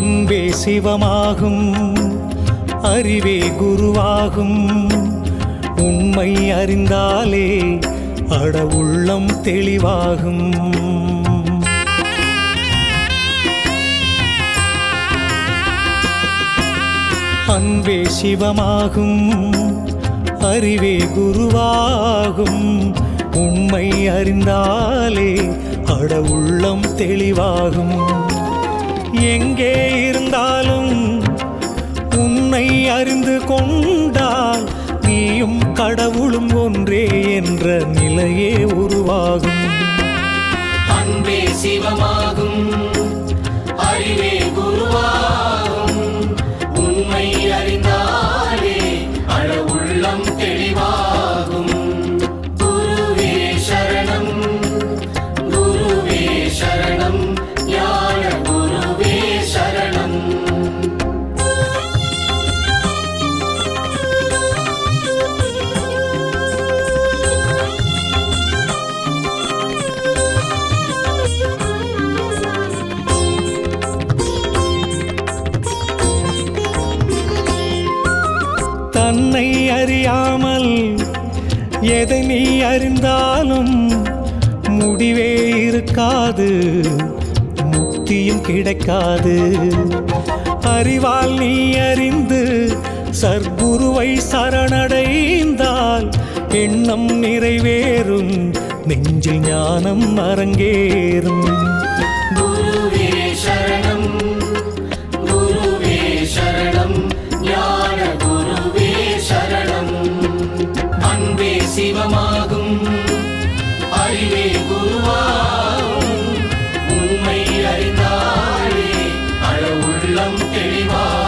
அன்பே சிவமாகும் அறிவே குருவாகும் உண்மை அறிந்தாலே அட உள்ளம் தெளிவாகும் அன்பே சிவமாகும் அறிவே குருவாகும் உண்மை அறிந்தாலே அட உள்ளம் தெளிவாகும் எங்கே இருந்தாலும் உன்னை அறிந்து கொண்டால் நீயும் கடவுளும் ஒன்றே என்ற நிலையே உருவாகும் அன்பே சிவமாகும் அறிவே குருவாகும் உண்மை அறிந்தாலே அழ உள்ளம் தெளிவாகும் குருவே சரணம் குருவே சரணம் ஞான குருவே சரணம் தன்னை அறியாமல் எதை நீ அறிந்தாலும் முடிவே இருக்காது முக்தியும் கிடைக்காது அறிவால் நீ அறிந்து சர்க்குருவை சரணடைந்தால் எண்ணம் நிறைவேறும் நெஞ்சில் ஞானம் அரங்கேறும் குருவே சரணம் குருவே சரணம் ஞான குருவே சரணம் அன்பே சிவமாகும் அறிவே குருவாகும் உண்மை அறிந்தாலே அழ உள்ளம் தெளிவாகும்